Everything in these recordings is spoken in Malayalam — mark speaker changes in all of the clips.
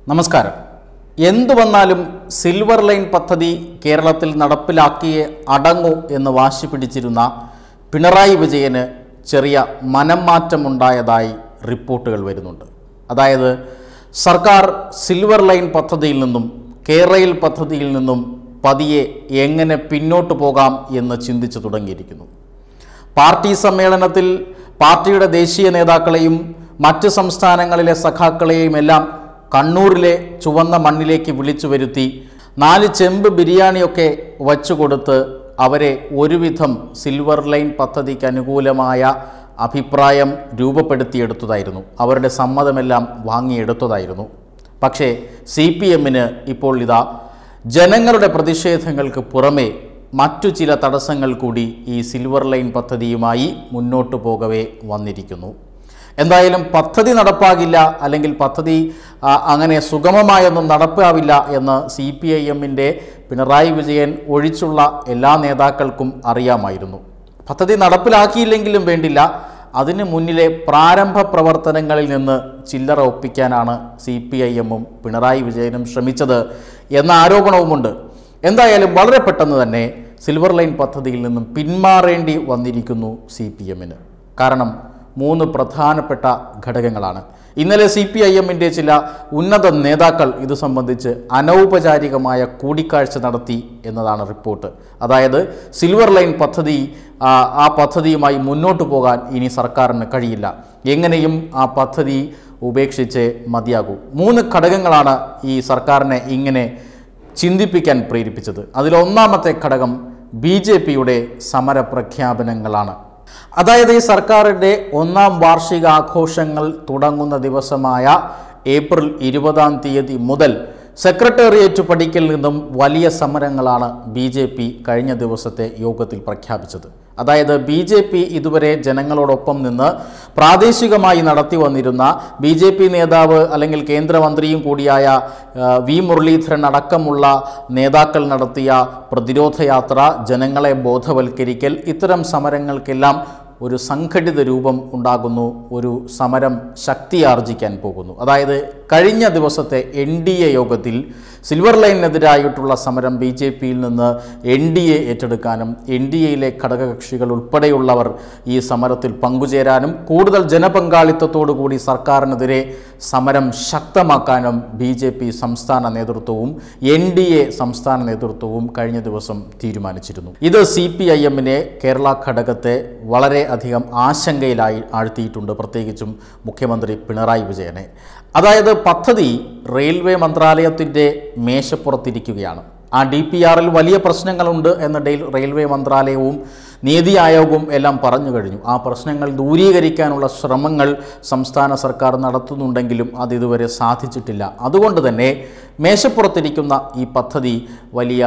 Speaker 1: നമസ്കാരം എന്തു വന്നാലും സിൽവർ ലൈൻ പദ്ധതി കേരളത്തിൽ നടപ്പിലാക്കിയേ അടങ്ങൂ എന്ന് വാശി പിടിച്ചിരുന്ന പിണറായി വിജയന് ചെറിയ മനം മാറ്റമുണ്ടായതായി റിപ്പോർട്ടുകൾ വരുന്നുണ്ട് അതായത് സർക്കാർ സിൽവർ ലൈൻ പദ്ധതിയിൽ നിന്നും കേരയിൽ പദ്ധതിയിൽ നിന്നും പതിയെ എങ്ങനെ പിന്നോട്ട് പോകാം എന്ന് ചിന്തിച്ചു തുടങ്ങിയിരിക്കുന്നു പാർട്ടി സമ്മേളനത്തിൽ പാർട്ടിയുടെ ദേശീയ നേതാക്കളെയും മറ്റ് സംസ്ഥാനങ്ങളിലെ സഖാക്കളെയും എല്ലാം കണ്ണൂരിലെ ചുവന്ന മണ്ണിലേക്ക് വിളിച്ചു വരുത്തി നാല് ചെമ്പ് ബിരിയാണിയൊക്കെ വച്ചുകൊടുത്ത് അവരെ ഒരുവിധം സിൽവർ ലൈൻ പദ്ധതിക്ക് അനുകൂലമായ അഭിപ്രായം രൂപപ്പെടുത്തിയെടുത്തതായിരുന്നു അവരുടെ സമ്മതമെല്ലാം വാങ്ങിയെടുത്തതായിരുന്നു പക്ഷേ സി പി എമ്മിന് ഇപ്പോൾ ഇതാ ജനങ്ങളുടെ പ്രതിഷേധങ്ങൾക്ക് പുറമെ മറ്റു ചില തടസ്സങ്ങൾ കൂടി ഈ സിൽവർ ലൈൻ പദ്ധതിയുമായി മുന്നോട്ട് പോകവേ വന്നിരിക്കുന്നു എന്തായാലും പദ്ധതി നടപ്പാകില്ല അല്ലെങ്കിൽ പദ്ധതി ആ, അങ്ങനെ സുഗമമായൊന്നും നടപ്പാവില്ല എന്ന് സി പി ഐ എമ്മിൻ്റെ പിണറായി വിജയൻ ഒഴിച്ചുള്ള എല്ലാ നേതാക്കൾക്കും അറിയാമായിരുന്നു പദ്ധതി നടപ്പിലാക്കിയില്ലെങ്കിലും വേണ്ടില്ല അതിന് മുന്നിലെ പ്രാരംഭ പ്രവർത്തനങ്ങളിൽ നിന്ന് ചില്ലറ ഒപ്പിക്കാനാണ് സി പി ഐ എമ്മും പിണറായി വിജയനും ശ്രമിച്ചത് എന്ന ആരോപണവുമുണ്ട് എന്തായാലും വളരെ പെട്ടെന്ന് തന്നെ സിൽവർ ലൈൻ പദ്ധതിയിൽ നിന്നും പിന്മാറേണ്ടി വന്നിരിക്കുന്നു സി പി എമ്മിന് കാരണം മൂന്ന് പ്രധാനപ്പെട്ട ഘടകങ്ങളാണ് ഇന്നലെ സി പി ഐ എമ്മിൻ്റെ ചില ഉന്നത നേതാക്കൾ ഇത് സംബന്ധിച്ച് അനൗപചാരികമായ കൂടിക്കാഴ്ച നടത്തി എന്നതാണ് റിപ്പോർട്ട് അതായത് സിൽവർ ലൈൻ പദ്ധതി ആ, ആ പദ്ധതിയുമായി മുന്നോട്ട് പോകാൻ ഇനി സർക്കാരിന് കഴിയില്ല എങ്ങനെയും ആ പദ്ധതി ഉപേക്ഷിച്ച് മതിയാകൂ മൂന്ന് ഘടകങ്ങളാണ് ഈ സർക്കാരിനെ ഇങ്ങനെ ചിന്തിപ്പിക്കാൻ പ്രേരിപ്പിച്ചത് അതിലൊന്നാമത്തെ ഘടകം ബി ജെ പിയുടെ സമര പ്രഖ്യാപനങ്ങളാണ് അതായത് ഈ സർക്കാരിൻ്റെ ഒന്നാം വാർഷികാഘോഷങ്ങൾ തുടങ്ങുന്ന ദിവസമായ ഏപ്രിൽ ഇരുപതാം തീയതി മുതൽ സെക്രട്ടേറിയറ്റ് പടിക്കൽ നിന്നും വലിയ സമരങ്ങളാണ് ബി ജെ പി കഴിഞ്ഞ ദിവസത്തെ യോഗത്തിൽ പ്രഖ്യാപിച്ചത് അതായത് ബി ജെ പി ഇതുവരെ ജനങ്ങളോടൊപ്പം നിന്ന് പ്രാദേശികമായി നടത്തി വന്നിരുന്ന ബി ജെ പി നേതാവ് അല്ലെങ്കിൽ കേന്ദ്രമന്ത്രിയും കൂടിയായ ആ, വി മുരളീധരൻ അടക്കമുള്ള നേതാക്കൾ നടത്തിയ പ്രതിരോധ യാത്ര ജനങ്ങളെ ബോധവൽക്കരിക്കൽ ഇത്തരം സമരങ്ങൾക്കെല്ലാം ഒരു സംഘടിത രൂപം ഉണ്ടാകുന്നു ഒരു സമരം ശക്തിയാർജിക്കാൻ പോകുന്നു അതായത് കഴിഞ്ഞ ദിവസത്തെ എൻ ഡി എ യോഗത്തിൽ സിൽവർ ലൈനിനെതിരായിട്ടുള്ള സമരം ബി ജെ പിയിൽ നിന്ന് എൻ ഡി എ ഏറ്റെടുക്കാനും എൻ ഡി എയിലെ ഘടകകക്ഷികൾ ഉൾപ്പെടെയുള്ളവർ ഈ സമരത്തിൽ പങ്കുചേരാനും കൂടുതൽ ജനപങ്കാളിത്തത്തോടു കൂടി സർക്കാരിനെതിരെ സമരം ശക്തമാക്കാനും ബി ജെ പി സംസ്ഥാന നേതൃത്വവും എൻ ഡി എ സംസ്ഥാന നേതൃത്വവും കഴിഞ്ഞ ദിവസം തീരുമാനിച്ചിരുന്നു ഇത് സി പി ഐ എമ്മിനെ കേരള ഘടകത്തെ വളരെയധികം ആശങ്കയിലായി ആഴ്ത്തിയിട്ടുണ്ട് പ്രത്യേകിച്ചും മുഖ്യമന്ത്രി പിണറായി വിജയനെ അതായത് പദ്ധതി റെയിൽവേ മന്ത്രാലയത്തിൻ്റെ മേശപ്പുറത്തിരിക്കുകയാണ് ആ ഡി പി ആറിൽ വലിയ പ്രശ്നങ്ങളുണ്ട് എന്ന് ഡെയിൽ റെയിൽവേ മന്ത്രാലയവും നീതി ആയോഗവും എല്ലാം പറഞ്ഞു കഴിഞ്ഞു ആ പ്രശ്നങ്ങൾ ദൂരീകരിക്കാനുള്ള ശ്രമങ്ങൾ സംസ്ഥാന സർക്കാർ നടത്തുന്നുണ്ടെങ്കിലും അത് ഇതുവരെ സാധിച്ചിട്ടില്ല അതുകൊണ്ട് തന്നെ മേശപ്പുറത്തിരിക്കുന്ന ഈ പദ്ധതി വലിയ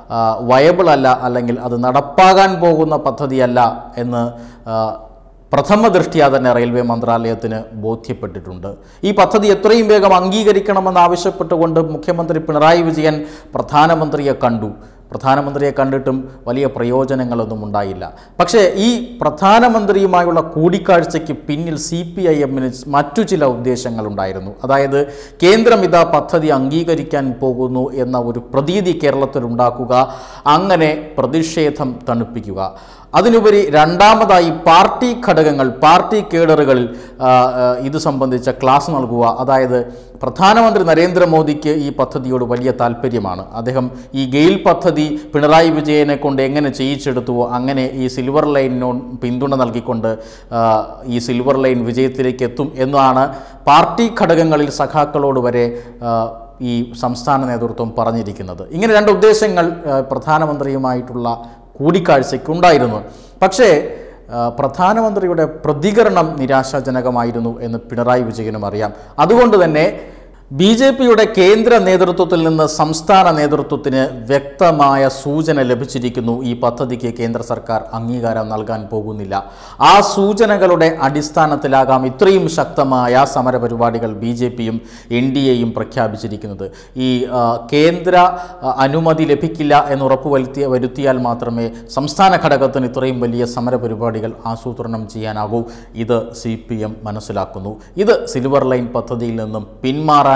Speaker 1: വയബിൾ അല്ല അല്ലെങ്കിൽ അത് നടപ്പാകാൻ പോകുന്ന പദ്ധതിയല്ല എന്ന് ആ, പ്രഥമ ദൃഷ്ടിയാ തന്നെ റെയിൽവേ മന്ത്രാലയത്തിന് ബോധ്യപ്പെട്ടിട്ടുണ്ട് ഈ പദ്ധതി എത്രയും വേഗം അംഗീകരിക്കണമെന്ന് ആവശ്യപ്പെട്ടുകൊണ്ട് മുഖ്യമന്ത്രി പിണറായി വിജയൻ പ്രധാനമന്ത്രിയെ കണ്ടു പ്രധാനമന്ത്രിയെ കണ്ടിട്ടും വലിയ പ്രയോജനങ്ങളൊന്നും ഉണ്ടായില്ല പക്ഷേ ഈ പ്രധാനമന്ത്രിയുമായുള്ള കൂടിക്കാഴ്ചയ്ക്ക് പിന്നിൽ സി പി ഐ എമ്മിന് മറ്റു ചില ഉദ്ദേശങ്ങളുണ്ടായിരുന്നു അതായത് കേന്ദ്രം ഇതാ പദ്ധതി അംഗീകരിക്കാൻ പോകുന്നു എന്ന ഒരു പ്രതീതി കേരളത്തിൽ ഉണ്ടാക്കുക അങ്ങനെ പ്രതിഷേധം തണുപ്പിക്കുക അതിനുപരി രണ്ടാമതായി പാർട്ടി ഘടകങ്ങൾ പാർട്ടി കേഡറുകളിൽ ആ, ആ, ഇത് സംബന്ധിച്ച ക്ലാസ് നൽകുക അതായത് പ്രധാനമന്ത്രി നരേന്ദ്രമോദിക്ക് ഈ പദ്ധതിയോട് വലിയ താല്പര്യമാണ് അദ്ദേഹം ഈ ഗെയിൽ പദ്ധതി പിണറായി വിജയനെ കൊണ്ട് എങ്ങനെ ചെയ്യിച്ചെടുത്തുവോ അങ്ങനെ ഈ സിൽവർ ലൈനിനോ പിന്തുണ നൽകിക്കൊണ്ട് ആ, ഈ സിൽവർ ലൈൻ വിജയത്തിലേക്ക് എത്തും എന്നാണ് പാർട്ടി ഘടകങ്ങളിൽ സഖാക്കളോട് വരെ ആ, ഈ സംസ്ഥാന നേതൃത്വം പറഞ്ഞിരിക്കുന്നത് ഇങ്ങനെ രണ്ട് ഉദ്ദേശങ്ങൾ ആ, പ്രധാനമന്ത്രിയുമായിട്ടുള്ള കൂടിക്കാഴ്ചയ്ക്കുണ്ടായിരുന്നു പക്ഷേ ആ, പ്രധാനമന്ത്രിയുടെ പ്രതികരണം നിരാശാജനകമായിരുന്നു എന്ന് പിണറായി വിജയനും അറിയാം അതുകൊണ്ട് തന്നെ ബി ജെ പിയുടെ കേന്ദ്ര നേതൃത്വത്തിൽ നിന്ന് സംസ്ഥാന നേതൃത്വത്തിന് വ്യക്തമായ സൂചന ലഭിച്ചിരിക്കുന്നു ഈ പദ്ധതിക്ക് കേന്ദ്ര സർക്കാർ അംഗീകാരം നൽകാൻ പോകുന്നില്ല ആ സൂചനകളുടെ അടിസ്ഥാനത്തിലാകാം ഇത്രയും ശക്തമായ സമരപരിപാടികൾ ബി ജെ പിയും എൻ ഡി എയും പ്രഖ്യാപിച്ചിരിക്കുന്നത് ഈ ആ, കേന്ദ്ര ആ, അനുമതി ലഭിക്കില്ല എന്ന് ഉറപ്പുവരുത്തിയ വരുത്തിയാൽ മാത്രമേ സംസ്ഥാന ഘടകത്തിന് ഇത്രയും വലിയ സമരപരിപാടികൾ ആസൂത്രണം ചെയ്യാനാകൂ ഇത് സി പി എം മനസ്സിലാക്കുന്നു ഇത് സിൽവർ ലൈൻ പദ്ധതിയിൽ നിന്നും പിന്മാറാനുള്ള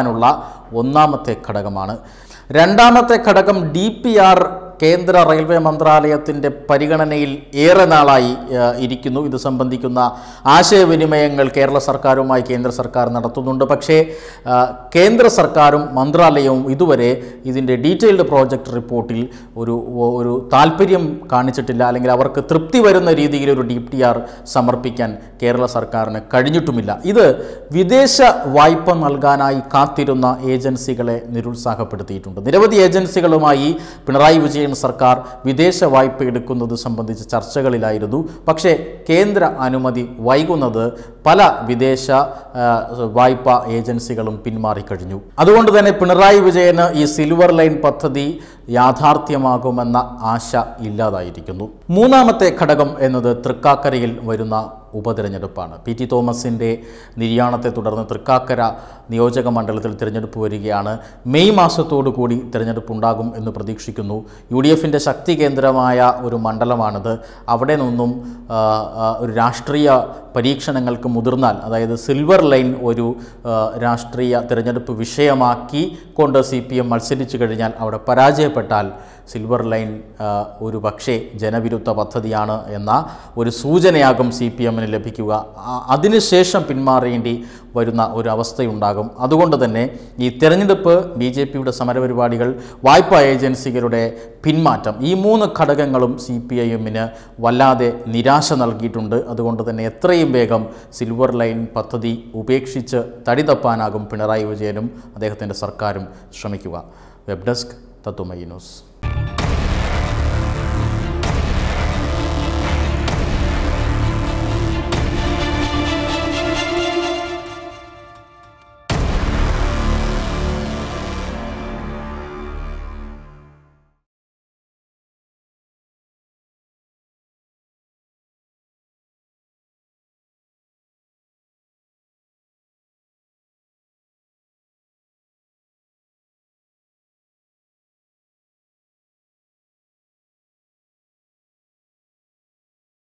Speaker 1: നടപ്പാക്കാനുള്ള ഒന്നാമത്തെ ഘടകമാണ് രണ്ടാമത്തെ ഘടകം ഡി പി ആർ കേന്ദ്ര റെയിൽവേ മന്ത്രാലയത്തിൻ്റെ പരിഗണനയിൽ ഏറെ നാളായി ആ, ഇരിക്കുന്നു ഇത് സംബന്ധിക്കുന്ന ആശയവിനിമയങ്ങൾ കേരള സർക്കാരുമായി കേന്ദ്ര സർക്കാർ നടത്തുന്നുണ്ട് പക്ഷേ ആ, കേന്ദ്ര സർക്കാരും മന്ത്രാലയവും ഇതുവരെ ഇതിൻ്റെ ഡീറ്റെയിൽഡ് പ്രോജക്റ്റ് റിപ്പോർട്ടിൽ ഒരു ഒരു താല്പര്യം കാണിച്ചിട്ടില്ല അല്ലെങ്കിൽ അവർക്ക് തൃപ്തി വരുന്ന രീതിയിൽ ഒരു ഡി ടി ആർ സമർപ്പിക്കാൻ കേരള സർക്കാരിന് കഴിഞ്ഞിട്ടുമില്ല ഇത് വിദേശ വായ്പ നൽകാനായി കാത്തിരുന്ന ഏജൻസികളെ നിരുത്സാഹപ്പെടുത്തിയിട്ടുണ്ട് നിരവധി ഏജൻസികളുമായി പിണറായി വിജയൻ സർക്കാർ വിദേശ വായ്പ എടുക്കുന്നത് സംബന്ധിച്ച് ചർച്ചകളിലായിരുന്നു പക്ഷേ കേന്ദ്ര അനുമതി വൈകുന്നത് പല വിദേശ ആ, വായ്പ ഏജൻസികളും പിന്മാറിക്കഴിഞ്ഞു അതുകൊണ്ട് തന്നെ പിണറായി വിജയന് ഈ സിൽവർ ലൈൻ പദ്ധതി യാഥാർത്ഥ്യമാകുമെന്ന ആശ ഇല്ലാതായിരിക്കുന്നു മൂന്നാമത്തെ ഘടകം എന്നത് തൃക്കാക്കരയിൽ വരുന്ന ഉപതെരഞ്ഞെടുപ്പാണ് പി ടി തോമസിൻ്റെ നിര്യാണത്തെ തുടർന്ന് തൃക്കാക്കര നിയോജക മണ്ഡലത്തിൽ തിരഞ്ഞെടുപ്പ് വരികയാണ് മെയ് മാസത്തോടു കൂടി തിരഞ്ഞെടുപ്പ് ഉണ്ടാകും എന്ന് പ്രതീക്ഷിക്കുന്നു യു ഡി എഫിൻ്റെ ശക്തി കേന്ദ്രമായ ഒരു മണ്ഡലമാണിത് അവിടെ നിന്നും ആ, ആ, ഒരു രാഷ്ട്രീയ പരീക്ഷണങ്ങൾക്ക് മുതിർന്നാൽ അതായത് സിൽവർ ലൈൻ ഒരു ആ, രാഷ്ട്രീയ തിരഞ്ഞെടുപ്പ് വിഷയമാക്കി കൊണ്ട് സി പി എം മത്സരിച്ചു കഴിഞ്ഞാൽ അവിടെ പരാജയപ്പെട്ടാൽ സിൽവർ ലൈൻ ആ, ഒരു പക്ഷേ ജനവിരുദ്ധ പദ്ധതിയാണ് എന്ന ഒരു സൂചനയാകും സി പി എമ്മിന് ലഭിക്കുക ആ- അതിനുശേഷം പിന്മാറേണ്ടി വരുന്ന ഒരു അവസ്ഥയുണ്ടാകും അതുകൊണ്ട് തന്നെ ഈ തെരഞ്ഞെടുപ്പ് ബി ജെ പിയുടെ സമരപരിപാടികൾ വായ്പാ ഏജൻസികളുടെ പിന്മാറ്റം ഈ മൂന്ന് ഘടകങ്ങളും സി പി ഐ എമ്മിന് വല്ലാതെ നിരാശ നൽകിയിട്ടുണ്ട് അതുകൊണ്ട് തന്നെ എത്രയും വേഗം സിൽവർ ലൈൻ പദ്ധതി ഉപേക്ഷിച്ച് തടി തപ്പാനാകും പിണറായി വിജയനും അദ്ദേഹത്തിൻ്റെ സർക്കാരും ശ്രമിക്കുക വെബ് ഡെസ്ക് തത്തുമൈ ന്യൂസ്